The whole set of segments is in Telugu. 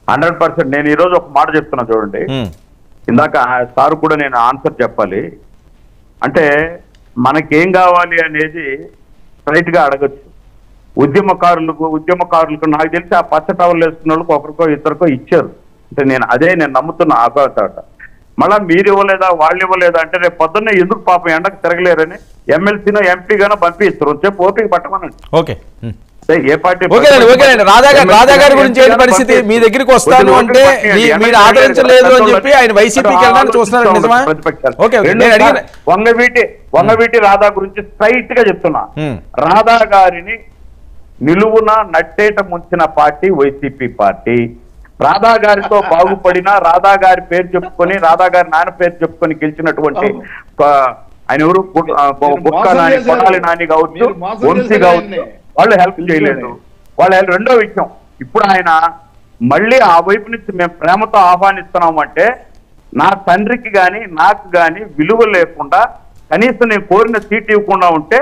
హండ్రెడ్ పర్సెంట్ నేను ఈ రోజు ఒక మాట చెప్తున్నా చూడండి ఉమ్, ఇందాక ఆ సార్ కూడా నేను ఆన్సర్ చెప్పాలి అంటే మనకేం కావాలి అనేది స్ట్రైట్ గా అడగచ్చు ఉద్యమకారులకు ఉద్యమకారులకు నాకు తెలిసి ఆ పచ్చ టవల్ వేసుకున్న వాళ్ళకి ఒకరికో ఇద్దరికో ఇచ్చారు అంటే నేను అదే నేను నమ్ముతున్నా ఆగాట మళ్ళా మీరు ఇవ్వలేదా వాళ్ళు ఇవ్వలేదా అంటే రేపు పొద్దున్నే ఎందుకు పాపం ఎండకు తిరగలేరని ఎమ్మెల్సీనో ఎంపీగానో పంపిస్తారు చెప్పి ఓపిక పట్టమనండి ఓకే ఉమ్. అంటే ఏ పార్టీ ఓకేనండి ఓకేనండి రాధా గారు రాధా గారి గురించి ఏంటి పరిస్థితి మీ దగ్గరికి వస్తాను అంటే మీ- మీరు ఆదరించలేదు అని చెప్పి ఆయన వైసీపీకి వెళ్ళడానికి చూస్తున్నారు నిజమా ఓకే ఓకే నేను అడిగిన వంగవీటి వంగవీటి రాధా గురించి స్ట్రైట్ గా చెప్తున్నా Hmm. రాధా గారిని నిలువున నట్టేట ముంచిన పార్టీ వైసీపీ పార్టీ రాధా గారితో బాగుపడిన రాధా గారి పేరు చెప్పుకొని రాధా గారి నాన్న పేరు చెప్పుకొని గెలిచినటువంటి ఒక ఆయన ఎవరు గు- ఆ, మీరు గుట్కా మోసం నాని చేశారు. కొడాలి నాని కావచ్చు మీరు మోసం వంశీ చేశారు కావచ్చు ఆయన్ని. వాళ్ళు హెల్ప్ పిలిచిలోనే. చేయలేదు వాళ్ళ రెండో విషయం ఇప్పుడు ఆయన మళ్ళీ ఆ వైపు నుంచి మేము ప్రేమతో ఆహ్వానిస్తున్నాం అంటే నా తండ్రికి గాని నాకు గాని విలువ లేకుండా కనీసం నేను కోరిన సీట్ ఇవ్వకుండా ఉంటే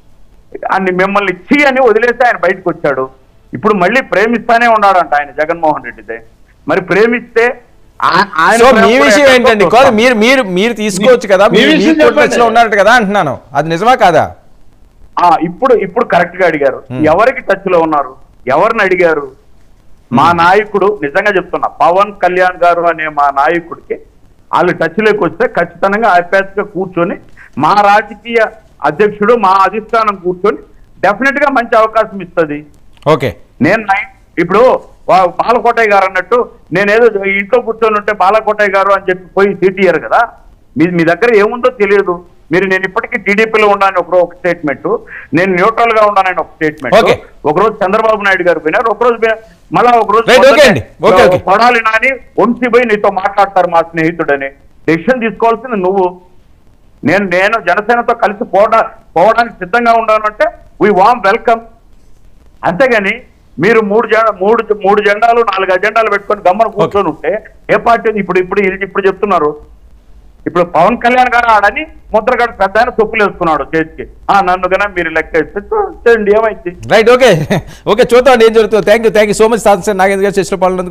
అన్ని మిమ్మల్ని ఇచ్చి అని వదిలేసి ఆయన బయటకు వచ్చాడు ఇప్పుడు మళ్ళీ ప్రేమిస్తానే ఉన్నాడంట ఆయన జగన్మోహన్ రెడ్డిదే మరి ప్రేమిస్తే ఆ- ఆయన సో ప్రేమ మీ కూడా విషయం ఎక్కడికో ఏంటండి చూస్తాం. కాదు మీరు మీరు మీరు తీసుకోవచ్చు కదా మీ మీరు విషయం మీరు చెప్పండి. టచ్ లో ఉన్నారట కదా అంటున్నాను అది నిజమా కాదా ఆ ఇప్పుడు ఇప్పుడు కరెక్ట్ గా అడిగారు Hmm. ఎవరికి టచ్ లో ఉన్నారు ఎవరిని అడిగారు మా నాయకుడు నిజంగా చెప్తున్నా పవన్ కళ్యాణ్ గారు అనే మా నాయకుడికి వాళ్ళు టచ్ లోకి వస్తే ఖచ్చితంగా ఆప్యాయతగా కూర్చొని మా రాజకీయ అధ్యక్షుడు మా అధిష్టానం కూర్చొని డెఫినెట్ గా మంచి అవకాశం ఇస్తుంది ఓకే నేను నై- ఇప్పుడు వా- బాలకోటయ్య గారు అన్నట్టు నేనేదో ఇంట్లో కూర్చొని ఉంటే బాలకోటయ్య గారు అని చెప్పి పోయి సీట్ ఇయ్యారు కదా మీ మీ దగ్గర ఏముందో తెలియదు మీరు నేను ఇప్పటికీ టీడీపీలో ఉన్నాను ఒక ఒక స్టేట్మెంట్ నేను న్యూట్రల్ గా ఉన్నానని ఒక స్టేట్మెంట్ Okay. ఒక రోజు చంద్రబాబు నాయుడు గారు పోయినారు ఒక రోజు పోయినా- మళ్ళా ఒక రోజు Right, okay పొద్దున్నే అండి. Okay, okay. కొడాలి నాని వంశీ పోయి నీతో మాట్లాడతారు మా స్నేహితుడని డెసిషన్ తీసుకోవాల్సింది నువ్వు నేను నేను జనసేనతో కలిసి పోవడా పోవడానికి సిద్ధంగా ఉన్నానంటే వీ వామ్ వెల్కమ్ అంతేగాని మీరు మూడు జెండా మూడు మూడు జెండాలు నాలుగు అజెండాలు పెట్టుకొని గమ్మన కూర్చొని ఉంటే ఏ పార్టీ ఇప్పుడు ఇప్పుడు ఇప్పుడు చెప్తున్నారు ఇప్పుడు పవన్ కళ్యాణ్ గారు ఆడని ముద్రగడ పెద్ద ఆయన తొప్పులు వేసుకున్నాడు చేతికి ఆ నన్ను గన మీరు లెక్క వేస్తే చూడండి ఏమైంది రైట్ ఓకే ఓకే చూద్దాం ఏం జరుగుతుందో thank you thank you so much sir Nagendra garu చేసిన పాలన